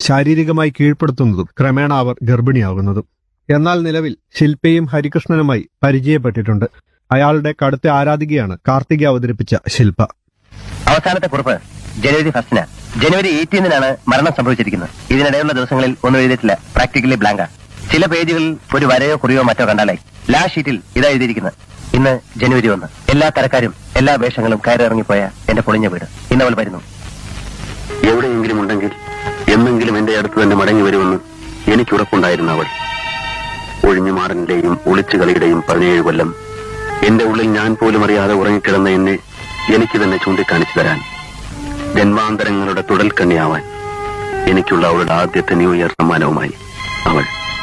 ശാരീരികമായി കീഴ്പ്പെടുത്തുന്നതും ക്രമേണ അവർ ഗർഭിണിയാകുന്നതും എന്നാൽ നിലവിൽ ശില്പയും ഹരികൃഷ്ണനുമായി പരിചയപ്പെട്ടിട്ടുണ്ട് അയാളുടെ കടുത്ത ആരാധികയാണ് കാർത്തിക അവതരിപ്പിച്ച ശില്പ അവസാനത്തെ കുറിപ്പ് ജനുവരി ഫസ്റ്റിന് ജനുവരി എയ്റ്റീനിനാണ് മരണം സംഭവിച്ചിരിക്കുന്നത് ഇതിനിടെയുള്ള ദിവസങ്ങളിൽ ഒന്നും എഴുതിയിട്ടില്ല പ്രാക്ടിക്കലി ബ്ലാങ്ക ചില പേജുകളിൽ ഒരു വരയോ കുറിയോ മറ്റോ കണ്ടാലായി ലാസ്റ്റ് ഷീറ്റിൽ ഇതാ എഴുതിയിരിക്കുന്നത് ഇന്ന് ജനുവരി ഒന്ന് എല്ലാ തരക്കാരും എല്ലാ വേഷങ്ങളും കയറിറങ്ങിപ്പോയ എന്റെ പൊളിഞ്ഞ വീട് ഇന്നവൾ വരുന്നു എവിടെയെങ്കിലും ഉണ്ടെങ്കിൽ എന്നെങ്കിലും എന്റെ അടുത്ത് തന്നെ മടങ്ങി വരുമെന്ന് എനിക്ക് ഉറപ്പുണ്ടായിരുന്നു അവൾ ഒഴിഞ്ഞുമാറലിന്റെയും ഒളിച്ചുകളിയുടെയും പതിനേഴ് കൊല്ലം എന്റെ ഉള്ളിൽ ഞാൻ പോലും അറിയാതെ ഉറങ്ങിക്കിടന്ന എന്നെ എനിക്ക് തന്നെ ചൂണ്ടിക്കാണിച്ചു തരാൻ ജന്മാന്തരങ്ങളുടെ തുടൽക്കണ്ണിയാവാൻ എനിക്കുള്ള അവളുടെ ആദ്യത്തെ ന്യൂ ഇയർ സമ്മാനവുമായി അവൾ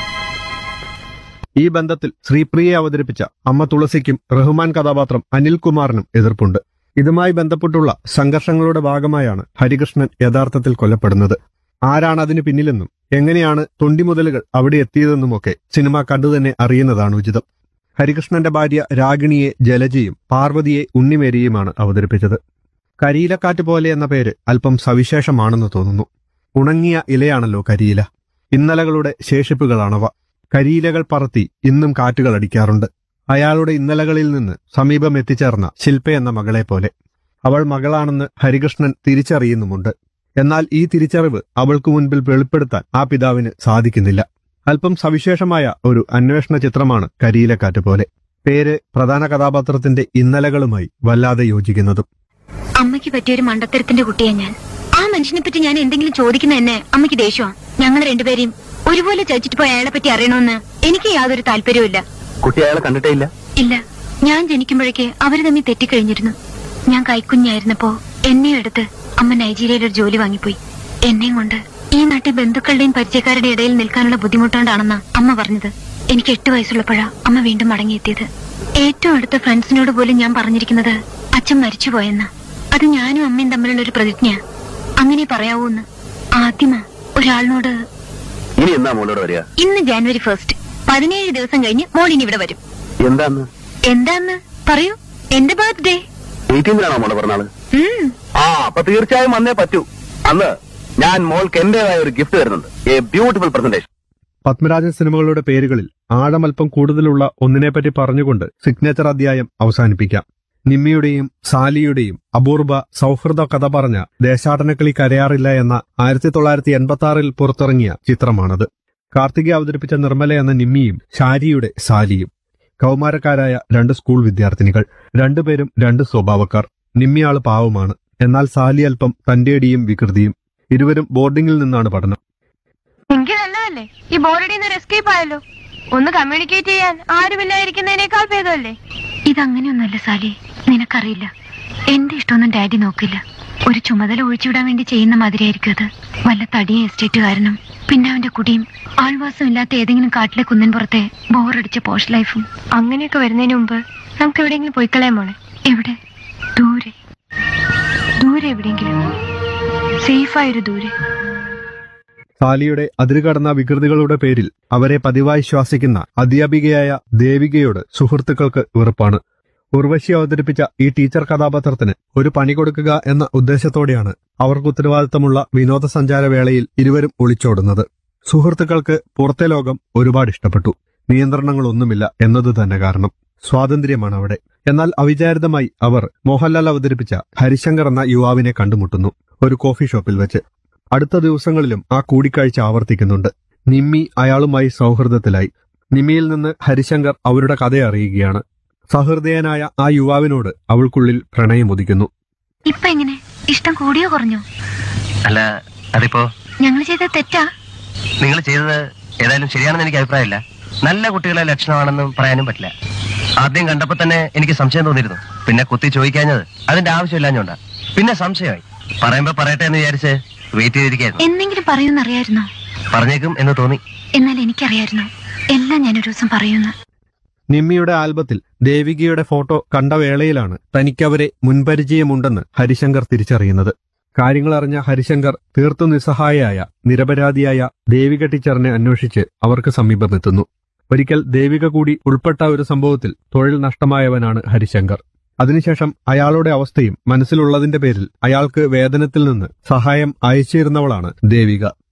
ഈ ബന്ധത്തിൽ ശ്രീപ്രിയയെ അവതരിപ്പിച്ച അമ്മ തുളസിക്കും റഹ്മാൻ കഥാപാത്രം അനിൽകുമാറിനും എതിർപ്പുണ്ട് ഇതുമായി ബന്ധപ്പെട്ടുള്ള സംഘർഷങ്ങളുടെ ഭാഗമായാണ് ഹരികൃഷ്ണൻ യഥാർത്ഥത്തിൽ കൊല്ലപ്പെടുന്നത് ആരാണ് അതിന് പിന്നിലെന്നും എങ്ങനെയാണ് തൊണ്ടിമുതലുകൾ അവിടെ എത്തിയതെന്നുമൊക്കെ സിനിമ കണ്ടുതന്നെ അറിയുന്നതാണ് ഉചിതം ഹരികൃഷ്ണന്റെ ഭാര്യ രാഗിണിയെ ജലജയും പാർവതിയെ ഉണ്ണിമേരിയുമാണ് അവതരിപ്പിച്ചത് കരിയിലക്കാറ്റ് പോലെ എന്ന പേര് അല്പം സവിശേഷമാണെന്ന് തോന്നുന്നു ഉണങ്ങിയ ഇലയാണല്ലോ കരിയില ഇന്നലകളുടെ ശേഷിപ്പുകളാണവ കരിയിലകൾ പറത്തി ഇന്നും കാറ്റുകൾ അടിക്കാറുണ്ട് അയാളുടെ ഇന്നലകളിൽ നിന്ന് സമീപം എത്തിച്ചേർന്ന ശില്പ എന്ന മകളെ പോലെ അവൾ മകളാണെന്ന് ഹരികൃഷ്ണൻ തിരിച്ചറിയുന്നുമുണ്ട് എന്നാൽ ഈ തിരിച്ചറിവ് അവൾക്ക് മുൻപിൽ വെളിപ്പെടുത്താൻ ആ പിതാവിന് സാധിക്കുന്നില്ല അല്പം സവിശേഷമായ ഒരു അന്വേഷണ ചിത്രമാണ് കരിയിലക്കാറ്റ് പോലെ പേര് പ്രധാന കഥാപാത്രത്തിന്റെ ഇന്നലകളുമായി വല്ലാതെ യോജിക്കുന്നതും അമ്മയ്ക്ക് പറ്റിയൊരു മണ്ടത്തരത്തിന്റെ കുട്ടിയാ ഞാൻ ആ മനുഷ്യനെ പറ്റി ഞാൻ എന്തെങ്കിലും ചോദിക്കുന്ന എന്നെ അമ്മയ്ക്ക് ദേഷ്യമാണ് ഞങ്ങൾ രണ്ടുപേരെയും ഒരുപോലെ ചതിച്ചിട്ട് പോയ അയാളെ പറ്റി അറിയണമെന്ന് എനിക്ക് യാതൊരു താല്പര്യവുമില്ല കുട്ടി അയാളെ കണ്ടിട്ടേ ഇല്ല ഇല്ല ഞാൻ ജനിക്കുമ്പോഴേക്ക് അവര് തമ്മിൽ തെറ്റിക്കഴിഞ്ഞിരുന്നു ഞാൻ കൈക്കുഞ്ഞായിരുന്നപ്പോ എന്നെയും എടുത്ത് അമ്മ നൈജീരിയയിൽ ഒരു ജോലി വാങ്ങിപ്പോയി എന്നെയും കൊണ്ട് ഈ നാട്ടിൽ ബന്ധുക്കളുടെയും പരിചയക്കാരുടെ ഇടയിൽ നിൽക്കാനുള്ള ബുദ്ധിമുട്ടുകൊണ്ടാണെന്നാ അമ്മ പറഞ്ഞത് എനിക്ക് എട്ട് വയസ്സുള്ളപ്പോഴാ അമ്മ വീണ്ടും മടങ്ങിയെത്തിയത് ഏറ്റവും അടുത്ത ഫ്രണ്ട്സിനോട് പോലും ഞാൻ പറഞ്ഞിരിക്കുന്നത് അച്ഛൻ മരിച്ചുപോയെന്ന് അത് ഞാനും അമ്മയും തമ്മിലുള്ള ഒരു പ്രതിജ്ഞ അങ്ങനെ പറയാവൂന്ന് ആദ്യമാ ഒരാളിനോട് ഇനി എന്നാ മോളോട് വരിക ഇന്ന് ജാനുവരി ഫസ്റ്റ് പതിനേഴ് ദിവസം കഴിഞ്ഞ് മോളിനി ഇവിടെ വരും എന്താന്ന് എന്താന്ന് പറയൂ എന്റെ ബർത്ത്ഡേ എയ്റ്റീനിലാണോ മോളെ പറഞ്ഞാള് ഉം ആ അപ്പൊ തീർച്ചയായും വന്നേ പറ്റൂ അന്ന് ഞാൻ മോൾക്ക് എന്റേതായ ഒരു ഗിഫ്റ്റ് തരുന്നുണ്ട് എ ബ്യൂട്ടിഫുൾ പ്രസന്റേഷൻ പത്മരാജൻ സിനിമകളുടെ പേരുകളിൽ ആഴമൽപ്പം കൂടുതലുള്ള ഒന്നിനെപ്പറ്റി പറഞ്ഞുകൊണ്ട് സിഗ്നേച്ചർ അധ്യായം അവസാനിപ്പിക്കാം നിമ്മിയുടെയും സാലിയുടെയും അപൂർവ സൗഹൃദ കഥ പറഞ്ഞ ദേശാടനക്കളി കരയാറില്ല എന്ന ആയിരത്തി തൊള്ളായിരത്തി എൺപത്തി ആറിൽ പുറത്തിറങ്ങിയ ചിത്രമാണത് കാർത്തിക അവതരിപ്പിച്ച നിർമ്മല എന്ന നിമ്മിയും ഷാരിയുടെ സാലിയും കൗമാരക്കാരായ രണ്ട് സ്കൂൾ വിദ്യാർത്ഥിനികൾ രണ്ടുപേരും രണ്ട് സ്വഭാവക്കാർ നിമ്മിയാള് പാവമാണ് എന്നാൽ സാലി അല്പം തന്റേടിയും വികൃതിയും ഇരുവരും ബോർഡിംഗിൽ നിന്നാണ് പഠനം എനിക്ക് നല്ലതല്ലേ ഈ ബോർഡിൽ നിന്ന് എസ്കേപ്പ് ആയല്ലോ ഒന്ന് കമ്മ്യൂണിക്കേറ്റ് ചെയ്യാൻ ആരുമില്ലായിരിക്കുന്നതിനേക്കാൾ ഭേദമല്ലേ ഇതങ്ങനെയൊന്നുമല്ല സാലി നിനക്കറിയില്ല എന്റെ ഇഷ്ടമൊന്നും ഡാഡി നോക്കില്ല ഒരു ചുമതല ഒഴിച്ചുവിടാൻ വേണ്ടി ചെയ്യുന്ന മാതിരിയായിരിക്കും അത് വല്ല തടിയ എസ്റ്റേറ്റുകാരനും പിന്നെ അവന്റെ കുടിയും ആൾവാസം ഇല്ലാത്ത ഏതെങ്കിലും കാട്ടിലെ കുന്നിൻ പുറത്തെ ബോറടിച്ച പോഷ് ലൈഫും അങ്ങനെയൊക്കെ വരുന്നതിന് മുമ്പ് നമുക്ക് എവിടെയെങ്കിലും പോയിക്കളയാൻ മോളെ എവിടെ ദൂരെ ദൂരെ എവിടെയെങ്കിലും സേഫായൊരു ദൂരെ സാലിയുടെ അതിരുകടന്ന വികൃതികളുടെ പേരിൽ അവരെ പതിവായി ശ്വാസിക്കുന്ന അധ്യാപികയായ ദേവികയോട് സുഹൃത്തുക്കൾക്ക് വെറുപ്പാണ് ഉർവശി അവതരിപ്പിച്ച ഈ ടീച്ചർ കഥാപാത്രത്തിന് ഒരു പണി കൊടുക്കുക എന്ന ഉദ്ദേശത്തോടെയാണ് അവർക്ക് ഉത്തരവാദിത്തമുള്ള വിനോദസഞ്ചാര വേളയിൽ ഇരുവരും ഒളിച്ചോടുന്നത് സുഹൃത്തുക്കൾക്ക് പുറത്തെ ലോകം ഒരുപാട് ഇഷ്ടപ്പെട്ടു നിയന്ത്രണങ്ങളൊന്നുമില്ല എന്നത് തന്നെ കാരണം സ്വാതന്ത്ര്യമാണ് അവിടെ എന്നാൽ അവിചാരിതമായി അവർ മോഹൻലാൽ അവതരിപ്പിച്ച ഹരിശങ്കർ എന്ന യുവാവിനെ കണ്ടുമുട്ടുന്നു ഒരു കോഫി ഷോപ്പിൽ വെച്ച് അടുത്ത ദിവസങ്ങളിലും ആ കൂടിക്കാഴ്ച ആവർത്തിക്കുന്നുണ്ട് നിമ്മി അയാളുമായി സൗഹൃദത്തിലായി നിമ്മിയിൽ നിന്ന് ഹരിശങ്കർ അവരുടെ കഥ അറിയുകയാണ് സഹൃദയനായ ആ യുവാവിനോട് അവൾക്കുള്ളിൽ പ്രണയമുദിക്കുന്നു ഇപ്പൊ എങ്ങനെ ഇഷ്ടം കൂടിയോ കുറഞ്ഞോ അല്ല അതിപ്പോ ഞങ്ങൾ ചെയ്ത തെറ്റാ നിങ്ങൾ ചെയ്തത് ഏതായാലും ശരിയാണെന്ന് എനിക്ക് അഭിപ്രായമില്ല നല്ല കുട്ടികളെ ലക്ഷണമാണെന്നും പറയാനും പറ്റില്ല ആദ്യം കണ്ടപ്പോ തന്നെ എനിക്ക് സംശയം തോന്നിയിരുന്നു പിന്നെ കുത്തി ചോദിക്കാഞ്ഞത് അതിന്റെ ആവശ്യമില്ലാഞ്ഞോണ്ടാ പിന്നെ സംശയമായി പറയുമ്പോ പറയട്ടെ എന്ന് വിചാരിച്ച് വെയിറ്റ് ചെയ്തിരിക്കായിരുന്നു എന്തെങ്കിലും പറയൂന്നറിയായിരുന്നോ പറഞ്ഞേക്കും എന്ന് തോന്നി എന്നാൽ എനിക്കറിയായിരുന്നു എല്ലാം ഞാൻ ഒരു ദിവസം പറയുന്നു നിമ്മിയുടെ ആൽബത്തിൽ ദേവികയുടെ ഫോട്ടോ കണ്ട വേളയിലാണ് തനിക്കവരെ മുൻപരിചയമുണ്ടെന്ന് ഹരിശങ്കർ തിരിച്ചറിയുന്നത് കാര്യങ്ങൾ അറിഞ്ഞ ഹരിശങ്കർ തീർത്തും നിസ്സഹായയായ നിരപരാധിയായ ദേവിക ടീച്ചറിനെ അന്വേഷിച്ച് അവർക്ക് സമീപമെത്തുന്നു ഒരിക്കൽ ദേവിക കൂടി ഉൾപ്പെട്ട ഒരു സംഭവത്തിൽ തൊഴിൽ നഷ്ടമായവനാണ് ഹരിശങ്കർ അതിനുശേഷം അയാളുടെ അവസ്ഥയും മനസ്സിലുള്ളതിന്റെ പേരിൽ അയാൾക്ക് വേതനത്തിൽ നിന്ന് സഹായം അയച്ചിരുന്നവളാണ് ദേവിക